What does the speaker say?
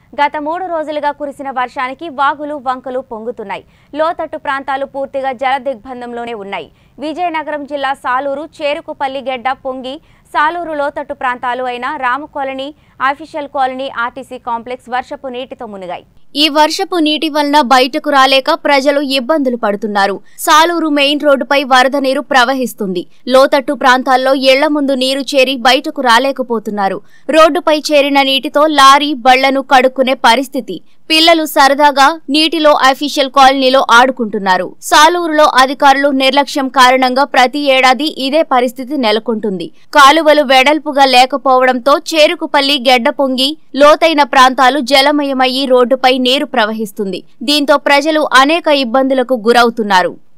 గత మూడు రోజులుగా కురిసిన వర్షానికి వాగులు వంకలు పొంగుతున్నాయి లోతట్టు ప్రాంతాలు పూర్తిగా జల దిగ్బంధంలోనే ఉన్నాయి విజయనగరం జిల్లా సాలూరు చేరుకుపల్లి గెడ్డ పొంగి సాలూరు లోతట్టు ప్రాంతాలు అయిన Rama colony official colony RTC complex వర్షపు నీటితో మునిగాయి ఈ వర్షపు నీటి వలన బయటకు రాలేక ప్రజలు ఇబ్బందులు పడుతున్నారు సాలూరు మెయిన్ రోడ్డుపై వరద నీరు ప్రవహిస్తుంది లోతట్టు ప్రాంతాల్లో ఇళ్ల ముందు నీరు చేరి బయటకు రాలేకపోతున్నారు రోడ్డుపై చేరిన నీటితో లారీ బళ్లను కడుక్కునే పరిస్థితి పిల్లలు సరదాగా నీటిలో అఫీషియల్ కాలనీలో ఆడుకుంటున్నారు సాలూరులో అధికారులు నిర్లక్ష్యం కారణంగా ప్రతి ఏడాది ఇదే పరిస్థితి నెలకొంటుంది కాలువలు వెడల్పుగా లేకపోవడంతో చేరుకుపల్లి గెడ్డ పొంగి లోతైన ప్రాంతాలు జలమయమయ్యి రోడ్డుపై నీరు ప్రవహిస్తుంది దీంతో ప్రజలు అనేక ఇబ్బందులకు గురవుతున్నారు